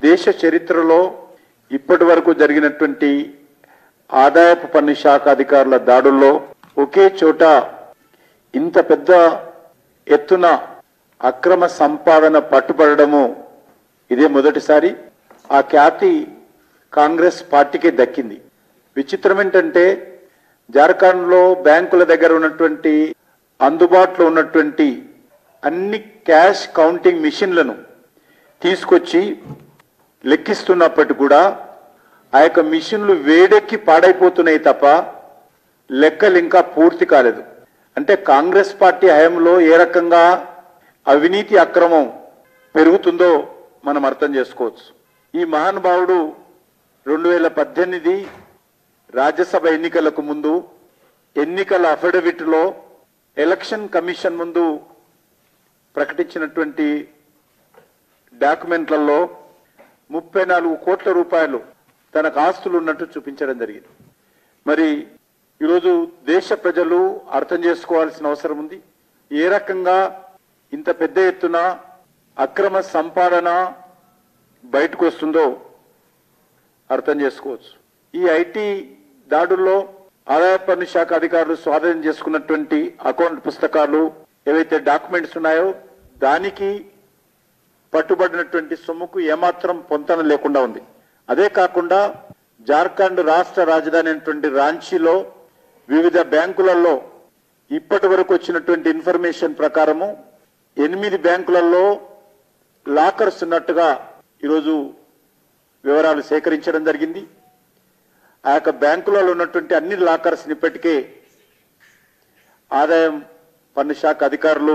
దేశ చరిత్రలో ఇప్పటి వరకు జరిగినటువంటి ఆదాయపు పన్ను శాఖ అధికారుల దాడుల్లో ఒకే చోట ఇంత పెద్ద ఎత్తున అక్రమ సంపాదన పట్టుబడము ఇదే మొదటిసారి ఆ ఖ్యాతి కాంగ్రెస్ పార్టీకి దక్కింది విచిత్రం ఏంటంటే జార్ఖండ్లో బ్యాంకుల దగ్గర ఉన్నటువంటి అందుబాటులో ఉన్నటువంటి అన్ని క్యాష్ కౌంటింగ్ మిషన్లను తీసుకొచ్చి లెక్కిస్తున్నప్పటికీ కూడా ఆ యొక్క మిషన్లు వేడెక్కి పాడైపోతున్నాయి తప్ప లెక్కలు ఇంకా పూర్తి కాలేదు అంటే కాంగ్రెస్ పార్టీ హయాంలో ఏ రకంగా అవినీతి అక్రమం పెరుగుతుందో మనం అర్థం చేసుకోవచ్చు ఈ మహానుభావుడు రెండు వేల పద్దెనిమిది రాజ్యసభ ఎన్నికలకు ముందు ఎన్నికల అఫిడవిట్లో ఎలక్షన్ కమిషన్ ముందు ప్రకటించినటువంటి డాక్యుమెంట్లలో ముప్పై నాలుగు కోట్ల రూపాయలు తనకు ఆస్తులు ఉన్నట్టు చూపించడం జరిగింది మరి ఈరోజు దేశ ప్రజలు అర్థం చేసుకోవాల్సిన అవసరం ఉంది ఏ రకంగా ఇంత పెద్ద ఎత్తున అక్రమ సంపాదన బయటకు వస్తుందో అర్థం చేసుకోవచ్చు ఈ ఐటీ దాడుల్లో ఆదాయ పన్ను శాఖ అధికారులు స్వాధీనం చేసుకున్నటువంటి అకౌంట్ పుస్తకాలు ఏవైతే డాక్యుమెంట్స్ ఉన్నాయో దానికి పట్టుబడినటువంటి సొమ్ముకు ఏమాత్రం పొంతన లేకుండా ఉంది అదే కాకుండా జార్ఖండ్ రాష్ట్ర రాజధాని అయినటువంటి రాంచీలో వివిధ బ్యాంకులలో ఇప్పటి వరకు వచ్చినటువంటి ఇన్ఫర్మేషన్ ప్రకారము ఎనిమిది బ్యాంకులలో లాకర్స్ ఉన్నట్టుగా ఈరోజు వివరాలు సేకరించడం జరిగింది ఆ యొక్క బ్యాంకులలో ఉన్నటువంటి అన్ని లాకర్స్ ఇప్పటికే ఆదాయం పన్ను శాఖ అధికారులు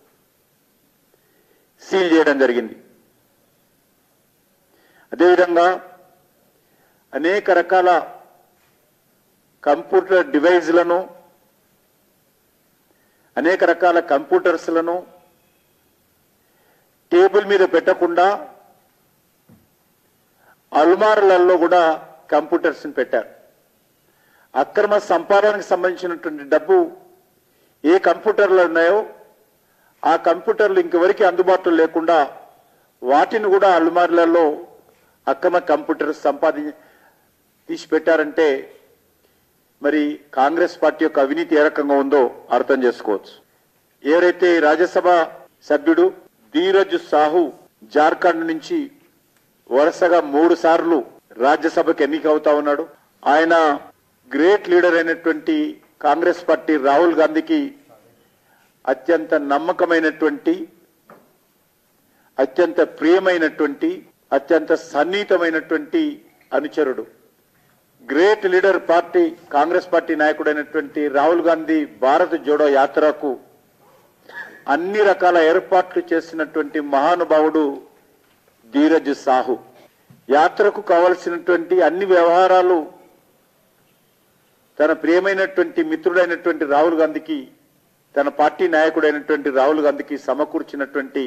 సీల్ చేయడం జరిగింది అదేవిధంగా అనేక రకాల కంప్యూటర్ డివైజ్లను అనేక రకాల కంప్యూటర్స్లను టేబుల్ మీద పెట్టకుండా అల్మార్లలో కూడా కంప్యూటర్స్ పెట్టారు అక్రమ సంపాదనకు సంబంధించినటువంటి డబ్బు ఏ కంప్యూటర్లు ఉన్నాయో ఆ కంప్యూటర్లు ఇంకెవరికి అందుబాటులో లేకుండా వాటిని కూడా అల్మార్లలో అక్రమ కంప్యూటర్ సంపాది తీసి పెట్టారంటే మరి కాంగ్రెస్ పార్టీ యొక్క అవినీతి ఏ రకంగా ఉందో అర్థం చేసుకోవచ్చు ఎవరైతే ఈ రాజ్యసభ సభ్యుడు ధీరజ్ సాహు జార్ఖండ్ నుంచి వరుసగా మూడు సార్లు రాజ్యసభకు ఎన్నిక అవుతా ఉన్నాడు ఆయన గ్రేట్ లీడర్ అయినటువంటి కాంగ్రెస్ పార్టీ రాహుల్ గాంధీకి అత్యంత నమ్మకమైనటువంటి అత్యంత ప్రియమైనటువంటి అత్యంత సన్నిహితమైనటువంటి అనుచరుడు great leader party Congress party నాయకుడైనటువంటి రాహుల్ గాంధీ భారత్ జోడో యాత్రకు అన్ని రకాల ఏర్పాట్లు చేసినటువంటి మహానుభావుడు ధీరజ్ సాహు యాత్రకు కావలసినటువంటి అన్ని వ్యవహారాలు తన ప్రియమైనటువంటి మిత్రుడైనటువంటి రాహుల్ గాంధీకి తన పార్టీ నాయకుడైనటువంటి రాహుల్ గాంధీకి సమకూర్చినటువంటి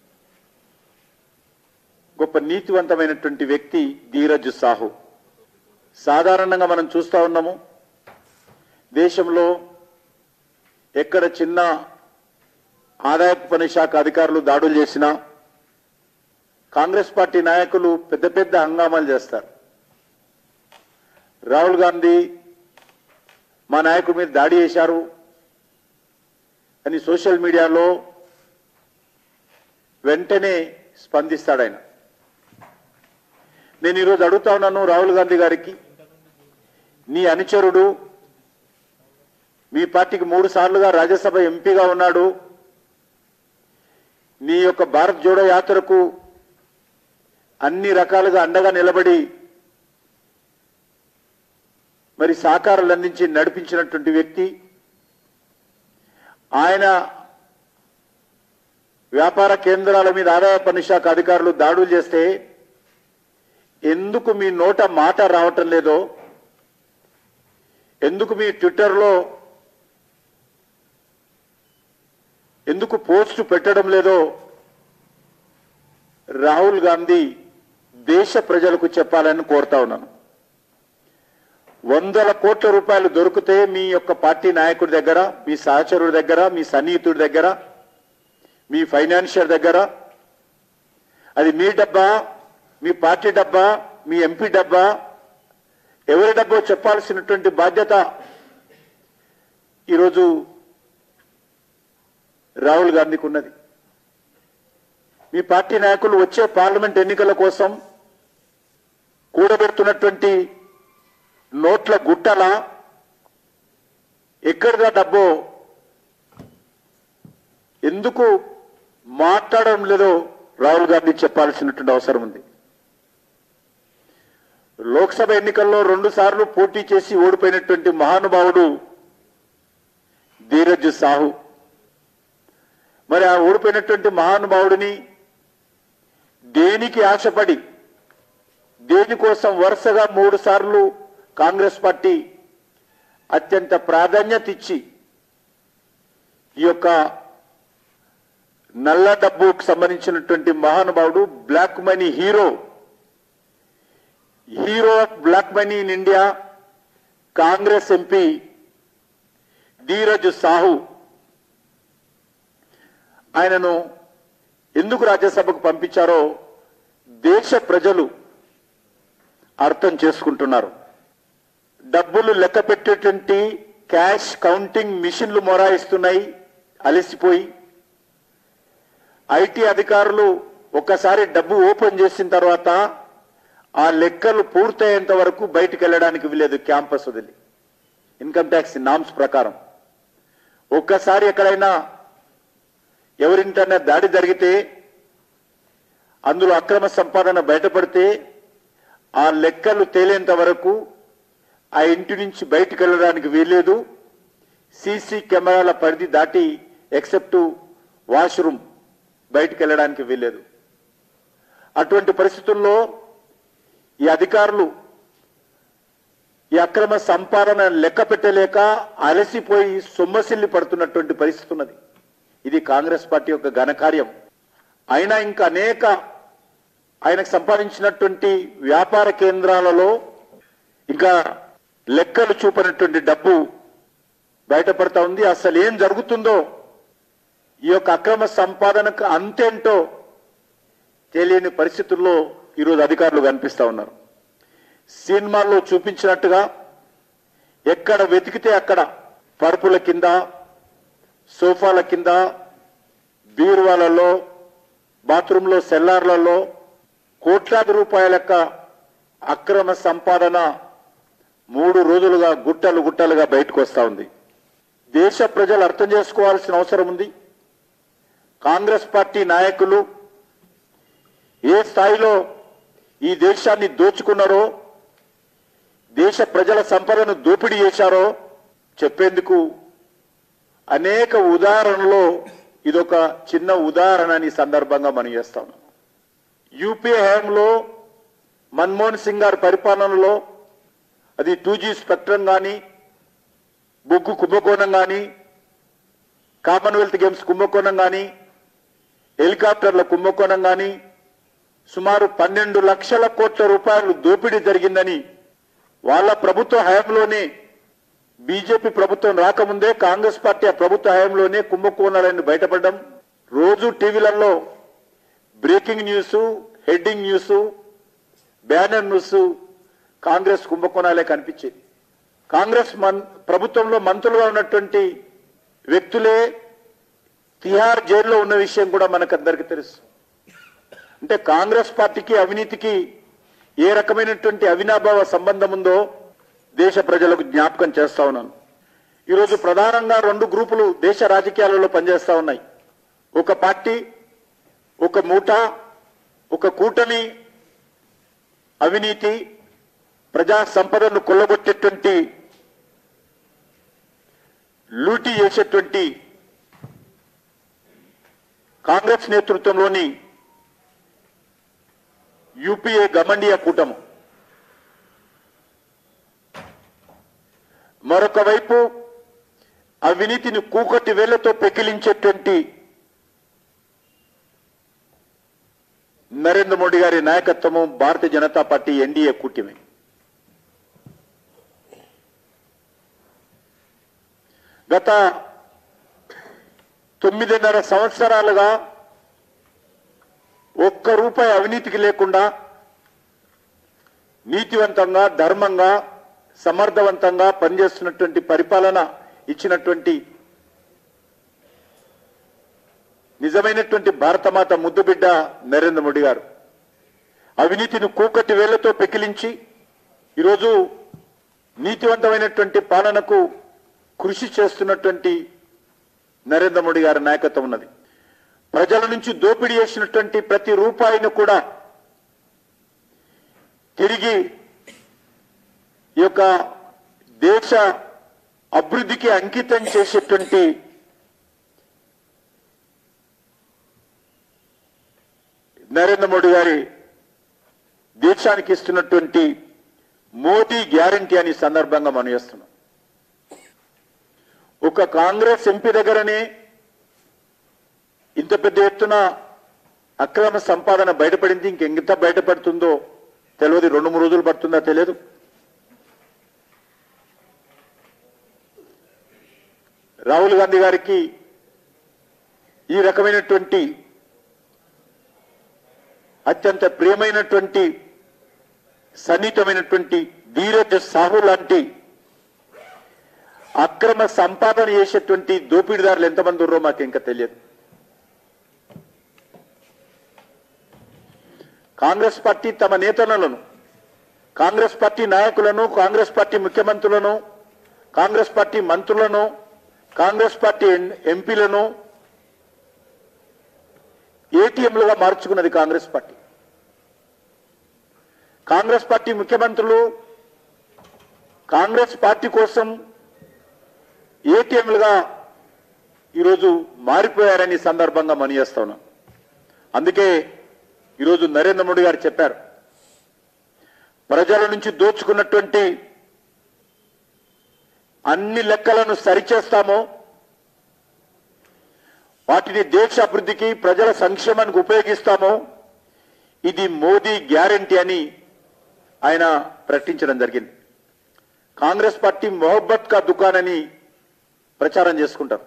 గొప్ప నీతివంతమైనటువంటి వ్యక్తి ధీరజ్ సాహు సాధారణంగా మనం చూస్తా ఉన్నాము దేశంలో ఎక్కడ చిన్న ఆదాయపు పన్ను శాఖ అధికారులు దాడులు చేసినా కాంగ్రెస్ పార్టీ నాయకులు పెద్ద పెద్ద హంగామాలు చేస్తారు రాహుల్ గాంధీ మా నాయకుడి మీద దాడి చేశారు అని సోషల్ మీడియాలో వెంటనే స్పందిస్తాడు ఆయన నేను ఈరోజు అడుగుతా ఉన్నాను రాహుల్ గాంధీ గారికి నీ అనుచరుడు మీ పార్టీకి మూడు సార్లుగా రాజ్యసభ ఎంపీగా ఉన్నాడు నీ యొక్క భారత్ జోడో యాత్రకు అన్ని రకాలుగా అండగా నిలబడి మరి సహకారాలు అందించి నడిపించినటువంటి వ్యక్తి ఆయన వ్యాపార కేంద్రాల మీద ఆదాయ పన్ను శాఖ అధికారులు దాడులు చేస్తే ఎందుకు మీ నోట మాట రావటం లేదో ఎందుకు మీ ట్విట్టర్లో ఎందుకు పోస్ట్ పెట్టడం లేదో రాహుల్ గాంధీ దేశ ప్రజలకు చెప్పాలని కోరుతా ఉన్నాను వందల కోట్ల రూపాయలు దొరికితే మీ యొక్క పార్టీ నాయకుడి దగ్గర మీ సహచరుడి దగ్గర మీ సన్నిహితుడి దగ్గర మీ ఫైనాన్షియర్ దగ్గర అది మీ డబ్బా మీ పార్టీ డబ్బా మీ ఎంపీ డబ్బా ఎవరి డబ్బో చెప్పాల్సినటువంటి బాధ్యత ఈరోజు రాహుల్ గాంధీకి ఉన్నది మీ పార్టీ నాయకులు వచ్చే పార్లమెంట్ ఎన్నికల కోసం కూడబెడుతున్నటువంటి నోట్ల గుట్టల ఎక్కడిదా డబ్బో ఎందుకు మాట్లాడడం లేదో రాహుల్ గాంధీ చెప్పాల్సినటువంటి అవసరం ఉంది లోక్సభ ఎన్నికల్లో రెండు సార్లు పోటీ చేసి ఓడిపోయినటువంటి మహానుభావుడు ధీరజ్ సాహు మరి ఆ ఓడిపోయినటువంటి మహానుభావుడిని దేనికి ఆశపడి దేనికోసం వరుసగా మూడు సార్లు కాంగ్రెస్ పార్టీ అత్యంత ప్రాధాన్యత ఇచ్చి ఈ యొక్క నల్ల డబ్బుకు సంబంధించినటువంటి మహానుభావుడు black money hero hero of black money in India Congress MP Dheeraj Sahu ఆయనను ఎందుకు రాజ్యసభకు పంపించారో దేశ ప్రజలు అర్థం చేసుకుంటున్నారు డబ్బులు లెక్క పెట్టేటువంటి క్యాష్ కౌంటింగ్ మిషన్లు మొరాయిస్తున్నాయి అలసిపోయి ఐటీ అధికారులు ఒక్కసారి డబ్బు ఓపెన్ చేసిన తర్వాత ఆ లెక్కలు పూర్తయ్యేంత వరకు బయటికి వెళ్ళడానికి వీలేదు క్యాంపస్ వదిలి ఇన్కమ్ ట్యాక్స్ నామ్స్ ప్రకారం ఒక్కసారి ఎక్కడైనా ఎవరింటన్నా దాడి జరిగితే అందులో అక్రమ సంపాదన బయటపడితే ఆ లెక్కలు తేలేంత వరకు ఆ ఇంటి నుంచి బయటికి వెళ్ళడానికి వీల్లేదు సీసీ కెమెరాల పరిధి దాటి ఎక్సెప్ట్ వాష్రూమ్ బయటికి వెళ్ళడానికి వీల్లేదు అటువంటి పరిస్థితుల్లో ఈ అధికారులు ఈ అక్రమ సంపాదన లెక్క పెట్టలేక అలసిపోయి సొమ్మసిల్లి పడుతున్నటువంటి పరిస్థితి ఉన్నది ఇది కాంగ్రెస్ పార్టీ యొక్క ఘనకార్యం అయినా ఇంకా అనేక ఆయనకు సంపాదించినటువంటి వ్యాపార కేంద్రాలలో ఇంకా లెక్కలు చూపనటువంటి డబ్బు బయటపడతా ఉంది అసలు ఏం జరుగుతుందో ఈ యొక్క అక్రమ సంపాదనకు అంతేంటో తెలియని పరిస్థితుల్లో ఈరోజు అధికారులు కనిపిస్తా ఉన్నారు సినిమాల్లో చూపించినట్టుగా ఎక్కడ వెతికితే అక్కడ పరుపుల కింద సోఫాల కింద బీరువాలలో బాత్రూంలో సెల్లార్లలో కోట్లాది రూపాయల యొక్క అక్రమ సంపాదన మూడు రోజులుగా గుట్టలు గుట్టలుగా బయటకు వస్తా ఉంది దేశ ప్రజలు అర్థం చేసుకోవాల్సిన అవసరం ఉంది కాంగ్రెస్ పార్టీ నాయకులు ఏ స్థాయిలో ఈ దేశాన్ని దోచుకున్నారో దేశ ప్రజల సంపదను దోపిడీ చేశారో చెప్పేందుకు అనేక ఉదాహరణలో ఇదొక చిన్న ఉదాహరణ అని ఈ సందర్భంగా మనం చేస్తాం యూపీఏ హయాంలో మన్మోహన్ సింగ్ గారి పరిపాలనలో అది టూ జీ స్పెక్ట్రం కానీ బొగ్గు కుంభకోణం కానీ కామన్వెల్త్ గేమ్స్ కుంభకోణం కానీ హెలికాప్టర్ల కుంభకోణం కానీ సుమారు పన్నెండు లక్షల కోట్ల రూపాయలు దోపిడీ జరిగిందని వాళ్ళ ప్రభుత్వ హయాంలోనే బీజేపీ ప్రభుత్వం రాకముందే కాంగ్రెస్ పార్టీ ఆ ప్రభుత్వ హయాంలోనే కుంభకోణాలను బయటపడడం రోజు టీవీలలో breaking news heading news banner news Congress కుంభకోణాలే కనిపించేది కాంగ్రెస్ మన్ ప్రభుత్వంలో మంత్రులుగా ఉన్నటువంటి వ్యక్తులే తిహార్ జైల్లో ఉన్న విషయం కూడా మనకందరికీ తెలుసు అంటే కాంగ్రెస్ పార్టీకి అవినీతికి ఏ రకమైనటువంటి అవినాభావ సంబంధం ఉందో దేశ ప్రజలకు జ్ఞాపకం చేస్తా ఉన్నాను ఈరోజు ప్రధానంగా రెండు గ్రూపులు దేశ రాజకీయాలలో పనిచేస్తా ఉన్నాయి ఒక పార్టీ ఒక మూట ఒక కూటమి అవినీతి ప్రజా సంపదను కొల్లగొట్టేటువంటి లూటీ చేసేటువంటి కాంగ్రెస్ నేతృత్వంలోని యూపీఏ గమండియా కూటము మరొక వైపు అవినీతిని కూకటి వేళ్లతో పెకిలించేటువంటి నరేంద్ర మోడీ గారి నాయకత్వము భారతీయ జనతా పార్టీ ఎన్డీఏ కూటమి గత తొమ్మిదిన్నర సంవత్సరాలుగా ఒక్క రూపాయి అవినీతికి లేకుండా నీతివంతంగా ధర్మంగా సమర్థవంతంగా పనిచేస్తున్నటువంటి పరిపాలన ఇచ్చినటువంటి నిజమైనటువంటి భారతమాత ముద్దుబిడ్డ నరేంద్ర మోడీ గారు అవినీతిని కూకటి వేళ్లతో పెకిలించి ఈరోజు నీతివంతమైనటువంటి పాలనకు కృషి చేస్తున్నటువంటి నరేంద్ర మోడీ గారి నాయకత్వం ఉన్నది ప్రజల నుంచి దోపిడీ చేసినటువంటి ప్రతి రూపాయిని కూడా తిరిగి ఈ యొక్క దేశ అభివృద్ధికి అంకితం చేసేటువంటి నరేంద్ర మోడీ గారి దేశానికి ఇస్తున్నటువంటి మోదీ గ్యారంటీ అని ఈ సందర్భంగా మనం చేస్తున్నాం ఒక కాంగ్రెస్ ఎంపీ దగ్గరనే ఇంత పెద్ద ఎత్తున అక్రమ సంపాదన బయటపడింది ఇంకెంత బయటపడుతుందో తెలియదు రెండు మూడు రోజులు పడుతుందా తెలియదు రాహుల్ గాంధీ గారికి ఈ రకమైనటువంటి అత్యంత ప్రియమైనటువంటి సన్నిహితమైనటువంటి ధీరజ్ సాహు లాంటి అక్రమ సంపాదన చేసేటువంటి దోపిడీదారులు ఎంతమంది ఉన్నారో మాకు ఇంకా తెలియదు కాంగ్రెస్ పార్టీ తమ నేతలను కాంగ్రెస్ పార్టీ నాయకులను కాంగ్రెస్ పార్టీ ముఖ్యమంత్రులను కాంగ్రెస్ పార్టీ మంత్రులను కాంగ్రెస్ పార్టీ ఎం- ఎంపీలను ఏటీఎంలుగా మార్చుకున్నది కాంగ్రెస్ పార్టీ కాంగ్రెస్ పార్టీ ముఖ్యమంత్రులు కాంగ్రెస్ పార్టీ కోసం ఏటీఎంలుగా ఈరోజు మారిపోయారని ఈ సందర్భంగా మనం చేస్తా ఉన్నాం అందుకే ఈరోజు నరేంద్ర మోడీ గారు చెప్పారు ప్రజల నుంచి దోచుకున్నటువంటి అన్ని లెక్కలను సరిచేస్తామో వాటిని దేశ అభివృద్ధికి ప్రజల సంక్షేమానికి ఉపయోగిస్తామో ఇది మోదీ గ్యారంటీ అని ఆయన ప్రకటించడం జరిగింది కాంగ్రెస్ పార్టీ మొహబ్బత్ కా దుకాన్ అని ప్రచారం చేసుకుంటారు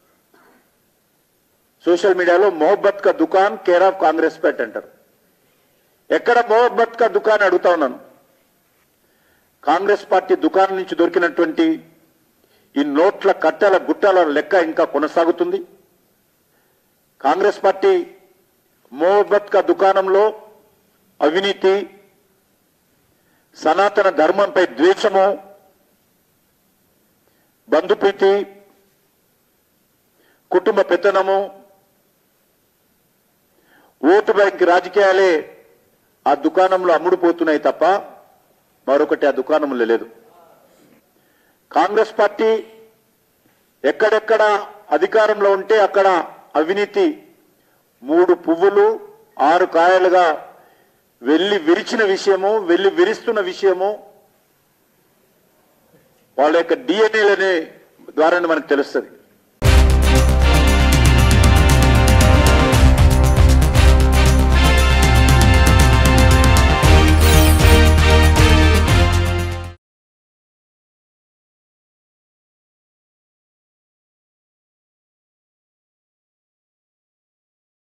సోషల్ మీడియాలో మొహబ్బత్ కా దుకాన్ కేర్ ఆఫ్ కాంగ్రెస్ పేట్ అంటారు ఎక్కడ మొహబ్బత్ కా దుకాన్ అడుగుతా ఉన్నాను కాంగ్రెస్ పార్టీ దుకాణం నుంచి దొరికినటువంటి ఈ నోట్ల కట్టెల గుట్టల లెక్క ఇంకా కొనసాగుతుంది కాంగ్రెస్ పార్టీ మొహబ్బత్ కా దుకాణంలో అవినీతి సనాతన ధర్మంపై ద్వేషము బంధుప్రీతి కుటుంబ పెత్తనము ఓటు బ్యాంక్ రాజకీయాలే ఆ దుకాణంలో అమ్ముడుపోతున్నాయి తప్ప మరొకటి ఆ దుకాణంలో లేదు కాంగ్రెస్ పార్టీ ఎక్కడెక్కడ అధికారంలో ఉంటే అక్కడ అవినీతి మూడు పువ్వులు ఆరు కాయలుగా వెళ్ళి విరిచిన విషయము వెళ్ళి విరిస్తున్న విషయము వాళ్ళ యొక్క డిఎన్ఏలనే ద్వారానే మనకు తెలుస్తుంది